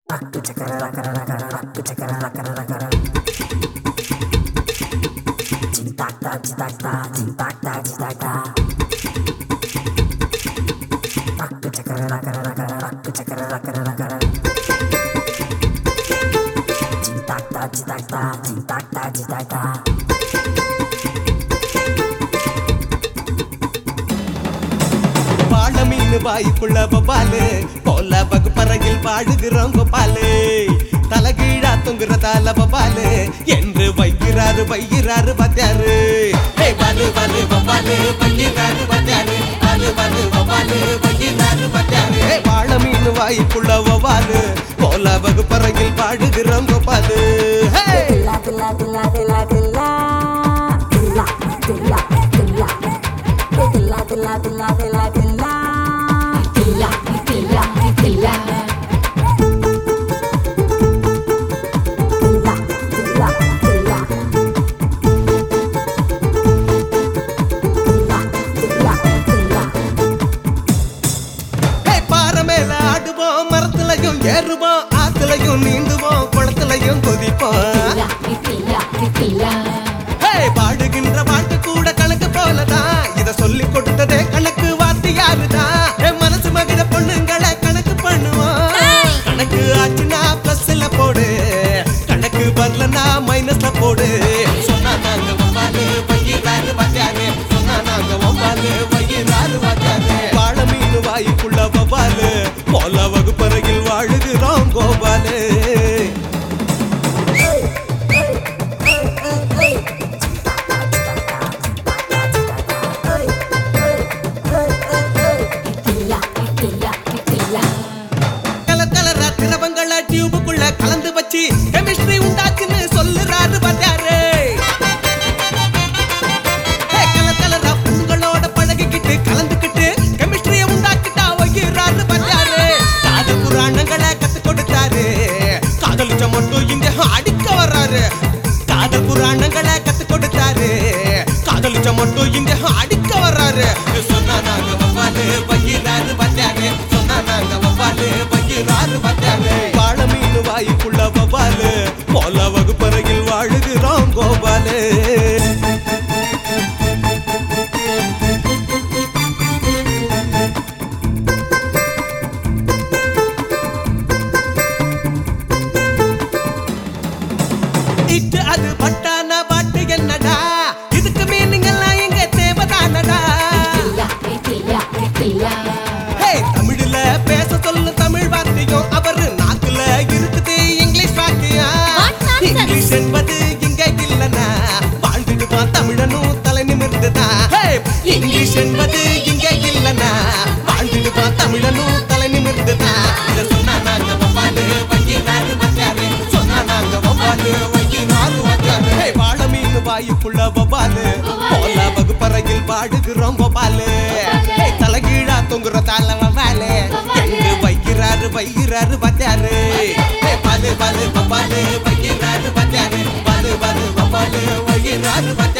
வாழ மீன் வாய்க்குள்ள பப்பாலு போல வகுப்பறையில் வாழுகிறோம் கோபாலு தலகீழா தொங்குறதால பப்பாலு என்று வைக்கிறாரு வைக்கிறாரு பத்தியாரு ஹே பாலு பாலு பப்பாலு வைக்கிறாரு பத்தியாரு பாலு பாலு பப்பாலு வைக்கிறாரு பத்தியாரு ஹே வாழ மீன் வாய்க்குள்ள பப்பாலு போல வகுப்பறையில் வாழுகிறோம் கோபாலு ஹே Tilla, tilla, tilla, tilla, tilla. Tilla, tilla, tilla. Tilla, tilla, tilla, tilla, tilla. Tilla, tilla, tilla. Tilla, tilla, tilla. Tilla, tilla, tilla. ஹே, பாறை மேல ஆடுவோம் மரத்துலயும் ஏறுவோம் ஆத்துலயும் நீந்துவோம் குளத்துலயும் குதிப்போம் Tilla, tilla. ஹே, பாடுகின்ற பாட்டு கூட கணக்கு போலதான் இத சொல்லி கொடுத்ததே கணக்கு வாத்தியாருதான் என் மனசு மகிழ பொண்ணுங்களை கணக்கு பண்ணுவோம் கணக்கு ஆச்சுன்னா பிளஸ்ல போடு கணக்கு வரலன்னா மைனஸ்ல போடு சொன்னா நாங்க வம்பாலு பையிறாரு வாத்தியாரு சொன்னா நாங்க வம்பாலு பையிறாரு வாத்தியாரு வாழ மீன் வாய்க்குள்ள வவ்வாலு போல வகுப்பறையில் வாழுகிறோம் Gopal Tilla, tilla, tilla. Colour கலரா திரவங்களை டியூபுக்குள்ள கலந்து வச்சு கெமிஸ்ட்ரி உண்டாச்சுன்னு சொல்லுறாரு பாட்டாரு கலர் கலரா உங்களோட பழகிக்கிட்டு கலந்துக்கிட்டு கெமிஸ்ட்ரிய உண்டாக்கிட்டா வைக்கிறாரு பாட்டாரு காது புராணங்களை கத்து கொடுத்தாரு காதலிச்ச மட்டும் இங்க அடிக்க வர்றாரு காதல் புராணங்களை கத்து கொடுத்தாரு காதலிச்ச மட்டும் இங்க அடிக்க வர்றாரு சொன்னா நாங்க வவ்வாலு வைக்கிறாரு பாட்டாரு சொன்னா நாங்க வவ்வாலு வைக்கிறாரு பாட்டாரு வாழ மீன் வாய்க்குள்ள வவ்வாலு போல வகுப்பறையில் வாழுகிறோம் கோபாலு இட்டு அது பட்டான பாட்டு என்னடா இதுக்கு மீனிங் எல்லாம் எங்க தேவதானடா Tilla, tilla, tilla. ஹே தமிழ்ல பேச சொல்லு தமிழ் வார்த்தையும் அவரு நாக்குல இருக்குது இங்கிலீஷ் வாக்கியம் What nonsense? இங்கிலீஷ் என்பது இங்க இல்லனா வாழ்ந்துடுவான் தமிழனும் தலை நிமிர்ந்துதான் ஹே இங்கிலீஷ் என்பது இங்க இல்லனா வாழ்ந்துடுவான் தமிழனும் தலை நிமிர்ந்துதான் இத சொன்னா நாங்க வவ்வாலு வைக்கிறாரு வச்சாரு சொன்னா நாங்க வவ்வாலு வைக்கிறாரு வச்சாரு ஹே வாழ மீன் வாயுக்குள்ள வவ்வாலு போல வகுப்பறையில் வாடுகிறோம் வவ்வாலு ஹே தலைகீழா தொங்குற தாள வவ்வாலு எங்கு வைக்கிறாரு வைக்கிறாரு வச்சாரு ஹே பாலு பாலு வவ்வாலு வைக்கிறாரு வச்சாரு பாலு பாலு வவ்வாலு வைக்கிறாரு வச்சாரு